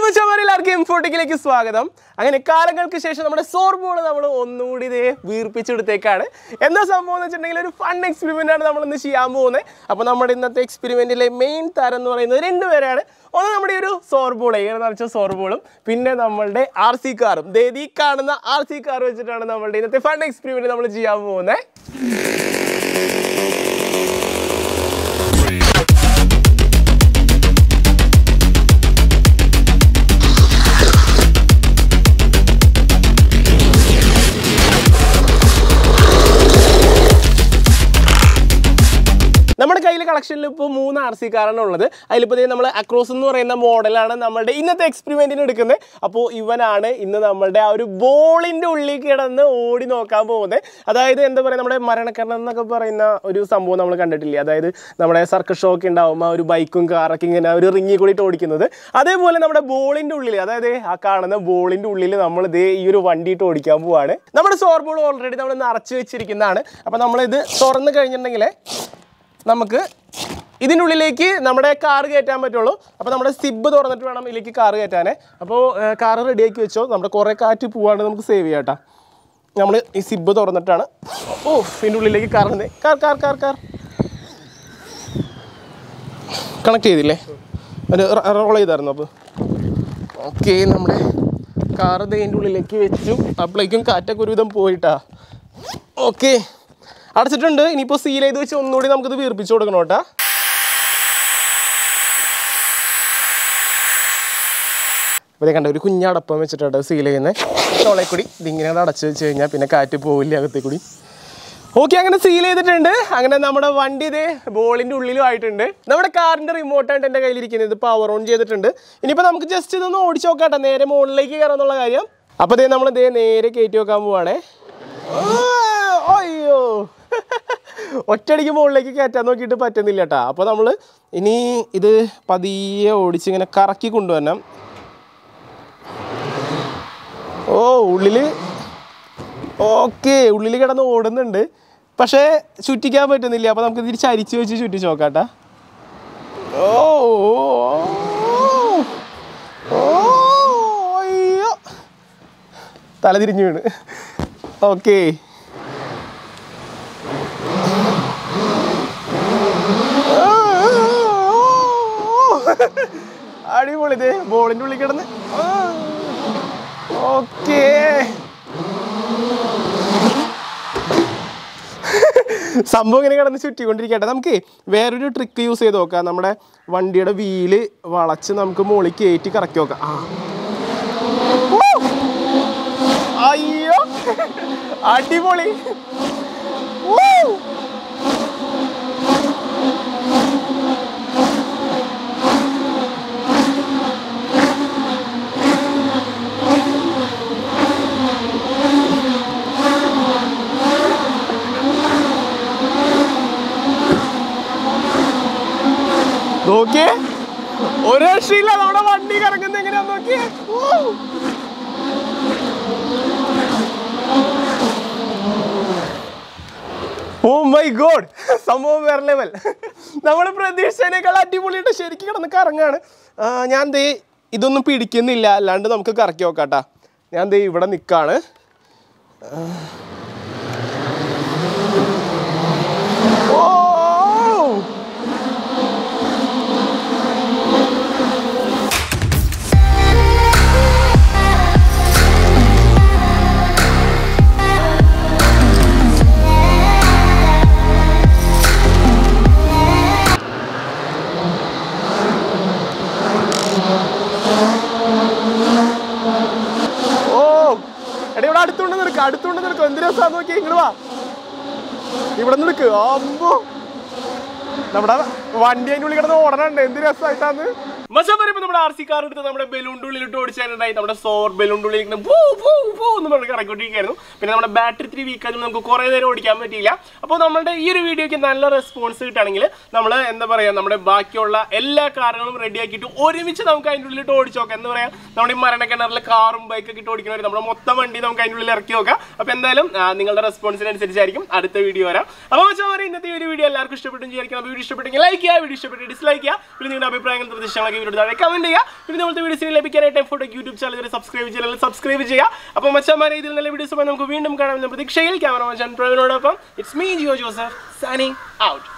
മച്ചമാരെ എല്ലാവർക്കും ഇൻഫോട്ടിക്കിലേക്ക് സ്വാഗതം അങ്ങനെ കാലങ്ങൾക്ക് ശേഷം നമ്മുടെ സോർബോൾ നമ്മൾ ഒന്നുകൂടി ഇതേ വീർപ്പിച്ചെടുത്തേക്കാണ് എന്താ സംഭവം എന്ന് വെച്ചിട്ടുണ്ടെങ്കിൽ ഒരു ഫൺ എക്സ്പെരിമെൻ്റ് ആണ് നമ്മൾ ഇന്ന് ചെയ്യാൻ പോകുന്നത് അപ്പോൾ നമ്മുടെ ഇന്നത്തെ എക്സ്പെരിമെൻറ്റിലെ മെയിൻ താരം എന്ന് പറയുന്നത് രണ്ടുപേരാണ് ഒന്ന് നമ്മുടെ ഈ ഒരു സോർബോൾ ഇങ്ങനെ നിറച്ച സോർബോളും പിന്നെ നമ്മളുടെ ആർ സി കാറും ദേദി കാണുന്ന ആർ സി കാർ വെച്ചിട്ടാണ് നമ്മളുടെ ഇന്നത്തെ ഫൺ എക്സ്പെരിമെൻറ്റ് നമ്മൾ ചെയ്യാൻ പോകുന്നത് നമ്മുടെ കയ്യിൽ കളക്ഷനിൽ ഇപ്പോൾ മൂന്ന് ആർ സി കാറാണ് ഉള്ളത് അതിലിപ്പോൾ നമ്മൾ അക്രോസ് എന്ന് പറയുന്ന മോഡലാണ് നമ്മുടെ ഇന്നത്തെ എക്സ്പെരിമെൻറ്റിന് എടുക്കുന്നത് അപ്പോൾ ഇവനാണ് ഇന്ന് നമ്മളുടെ ആ ഒരു ബോളിൻ്റെ ഉള്ളിൽ കിടന്ന് ഓടി നോക്കാൻ പോകുന്നത് അതായത് എന്താ പറയുക നമ്മുടെ മരണക്കരണം എന്നൊക്കെ പറയുന്ന ഒരു സംഭവം നമ്മൾ കണ്ടിട്ടില്ലേ അതായത് നമ്മുടെ സർക്കസ് ഷോക്ക് ഉണ്ടാവും ആ ഒരു ബൈക്കും കാറൊക്കെ ഇങ്ങനെ ഒരു റിങ്ങി കൂടിയിട്ട് ഓടിക്കുന്നത് അതേപോലെ നമ്മുടെ ബോളിൻ്റെ ഉള്ളിൽ അതായത് ആ കാണുന്ന ബോളിൻ്റെ ഉള്ളിൽ നമ്മൾ ഇതേ ഈ ഒരു വണ്ടിയിട്ട് ഓടിക്കാൻ പോവാണ് നമ്മുടെ സോർ ബോൾ ഓൾറെഡി നമ്മൾ നിറച്ച് വെച്ചിരിക്കുന്നതാണ് അപ്പോൾ നമ്മളിത് തുറന്ന് കഴിഞ്ഞിട്ടുണ്ടെങ്കിൽ നമുക്ക് ഇതിനുള്ളിലേക്ക് നമ്മുടെ കാർ കയറ്റാൻ പറ്റുള്ളൂ അപ്പോൾ നമ്മുടെ സിബ് തുറന്നിട്ട് വേണം ഇതിലേക്ക് കാർ കയറ്റാനേ അപ്പോൾ കാർ റെഡിയാക്കി വെച്ചോ നമ്മുടെ കുറേ കാറ്റ് പോവാണ്ട് നമുക്ക് സേവ് ചെയ്യാം കേട്ടോ നമ്മൾ ഈ സിബ് തുറന്നിട്ടാണ് ഓ ഇതിൻ്റെ ഉള്ളിലേക്ക് car car car car car connect ചെയ്തില്ലേ ഒരു റോൾ ചെയ്തായിരുന്നു അപ്പോൾ ഓക്കെ നമ്മുടെ കാർ ഇതിൻ്റെ ഉള്ളിലേക്ക് വെച്ചു അപ്പോഴേക്കും കാറ്റൊക്കെ ഒരുവിധം പോയിട്ടാ ഓക്കെ അടച്ചിട്ടുണ്ട് ഇനിയിപ്പോൾ സീൽ ചെയ്ത് വെച്ച് ഒന്നുകൂടി നമുക്കിത് വീർപ്പിച്ചു കൊടുക്കണം കേട്ടാ അപ്പോൾ കണ്ട ഒരു കുഞ്ഞടപ്പം വെച്ചിട്ടാണ് സീൽ ചെയ്യുന്നത് തോളെ കൂടി ഇതിങ്ങനെ അങ്ങട് അടച്ച് വെച്ച് കഴിഞ്ഞാൽ പിന്നെ കാറ്റ് പോവില്ല അകത്തേ കൂടി ഓക്കെ അങ്ങനെ സീൽ ചെയ്തിട്ടുണ്ട് അങ്ങനെ നമ്മുടെ വണ്ടി ഇതേ ബോളിൻ്റെ ഉള്ളിലും ആയിട്ടുണ്ട് നമ്മുടെ കാറിൻ്റെ റിമോട്ടായിട്ട് എൻ്റെ കയ്യിലിരിക്കുന്നത് ഇത് പവർ ഓൺ ചെയ്തിട്ടുണ്ട് ഇനിയിപ്പോൾ നമുക്ക് ജസ്റ്റ് ഇതൊന്ന് ഓടിച്ച് നോക്കാട്ടെ നേരെ മുകളിലേക്ക് കയറാന്നുള്ള കാര്യം അപ്പോൾ ഇതേ നമ്മൾ ഇതേ നേരെ കയറ്റി വെക്കാൻ പോവാണേ ആ, അയ്യോ ഒറ്റയടിക്ക് മുകളിലേക്ക് കയറ്റാൻ നോക്കിയിട്ട് പറ്റുന്നില്ല കേട്ടാ അപ്പോൾ നമ്മൾ ഇനി ഇത് പതിയെ ഓടിച്ച് ഇങ്ങനെ കറക്കി കൊണ്ടുവരണം ഓ ഉള്ളിൽ ഓക്കെ ഉള്ളിൽ കിടന്ന് ഓടുന്നുണ്ട് പക്ഷേ ചുറ്റിക്കാൻ പറ്റുന്നില്ല അപ്പോൾ നമുക്ക് തിരിച്ച് അരിച്ച് വെച്ച് ചുറ്റിച്ച് നോക്കാട്ടാ ഓ ഓ, ഓ അയ്യോ തല തിരിഞ്ഞു വീണ് ഓക്കെ അടിപൊളി ഇതേ ബോളിൻ്റെ ഉള്ളിൽ കിടന്ന് ഓക്കേ സംഭവം ഇങ്ങനെ കിടന്ന് ചുറ്റിക്കൊണ്ടിരിക്കട്ടെ നമുക്ക് വേറൊരു ട്രിക്ക് യൂസ് ചെയ്ത് നോക്കാം നമ്മുടെ വണ്ടിയുടെ വീല് വളച്ച് നമുക്ക് മുകളിൽ കയറ്റി കറക്കി നോക്കാം ആ ഊ! അയ്യോ അടിപൊളി ഊ! നോക്കിയേ ഒരു രക്ഷയില്ല നമ്മുടെ വണ്ടി കറങ്ങുന്നത് എങ്ങനെയാന്ന് നോക്കിയേ ഊ! ഓ മൈ ഗോഡ് സംഭവം വേറെ ലെവൽ നമ്മൾ പ്രതീക്ഷിച്ചതിനേക്കാൾ അടിപൊളിയായിട്ട് ശരിക്കും കിടന്ന് കറങ്ങാണ് ആ, ഞാൻ ദേ ഇതൊന്നും പിടിക്കുന്നില്ല അല്ലാണ്ട് നമുക്ക് കറക്കി നോക്കാട്ടാ ഞാൻ ദേ ഇവിടെ നിൽക്കാണ് ഓ ഓ എടാ ഇവിടെ അടുത്തുകൊണ്ട് നിൽക്ക അടുത്തുകൊണ്ട് നിൽക്കും എന്ത് രസമാന്ന് നോക്കി ഇങ്ങോട്ട് വാ ഇവിടെ നിന്ന് നിൽക്ക് അമ്പോ നമ്മുടെ വണ്ടി അതിൻ്റെ ഉള്ളിൽ കിടന്ന് ഓടണുണ്ട് എന്ത് രസമായിട്ടാന്ന് മച്ചാൻ പറയുമ്പോൾ നമ്മുടെ ആർ സി കാർ എടുത്ത് നമ്മുടെ ബലൂണിൻ്റെ ഉള്ളിലിട്ട് ഓടിച്ചാലുണ്ടായി നമ്മുടെ സോർ ബലൂണിൻ്റെ ഉള്ളിൽ ഇങ്ങനെ പൂ പൂ പൂ എന്ന് പറഞ്ഞ് കറക്കൊണ്ടിരിക്കുകയായിരുന്നു പിന്നെ നമ്മുടെ ബാറ്ററി ഇത്തിരി വീക്കാനും നമുക്ക് കുറേ നേരം ഓടിക്കാൻ പറ്റിയില്ല അപ്പോൾ നമ്മുടെ ഈ ഒരു വീഡിയോയ്ക്ക് നല്ല റെസ്പോൺസ് കിട്ടുകയാണെങ്കിൽ നമ്മൾ എന്താ പറയുക നമ്മുടെ ബാക്കിയുള്ള എല്ലാ കാറുകളും റെഡിയാക്കിയിട്ട് ഒരുമിച്ച് നമുക്ക് അതിൻ്റെ ഉള്ളിലിട്ട് ഓടിച്ച് നോക്കാം എന്ന് പറയാം നമ്മുടെ ഈ മരണക്കിണറിൽ കാറും ബൈക്കൊക്കെ ഇട്ട് ഓടിക്കുന്നവർ നമ്മുടെ മൊത്തം വണ്ടി നമുക്ക് അതിൻ്റെ ഉള്ളിൽ ഇറക്കി നോക്കാം അപ്പോൾ എന്തായാലും ആ, നിങ്ങളുടെ റെസ്പോൺസിനനുസരിച്ചായിരിക്കും അടുത്ത വീഡിയോ വരാം അപ്പോൾ വെച്ചാൽ ഇന്നത്തെ ഈ ഒരു വീഡിയോ എല്ലാവർക്കും ഇഷ്ടപ്പെട്ടു വിചാരിക്കണം വീഡിയോ ഇഷ്ടപ്പെട്ടെങ്കിൽ ലൈക്ക് ചെയ്യുക വീഡിയോ ഇഷ്ടപ്പെട്ട് ഡിസ്ലൈക്ക് ചെയ്യുക പിന്നെ നിങ്ങളുടെ അഭിപ്രായങ്ങൾ നിർദ്ദേശങ്ങളൊക്കെ വീഡിയോ താഴെ കമന്റ് ചെയ്യുക പിന്നെ നമ്മളത്തെ വീഡിയോസ് ലഭിക്കാനായിട്ട് ഫോട്ടോ യൂട്യൂബ് ചാനൽ സബ്സ്ക്രൈബ് ചെയ്യാൻ സബ്സ്ക്രൈബ് ചെയ്യുക അപ്പോൾ മച്ചന്മാരെ ഇതിൽ നല്ല വീഡിയോസുമായി നമുക്ക് വീണ്ടും കാണാമെന്ന പ്രതീക്ഷയിൽ ക്യാമറമാൻ പ്രവീണോടൊപ്പം it's me Jio Joseph signing out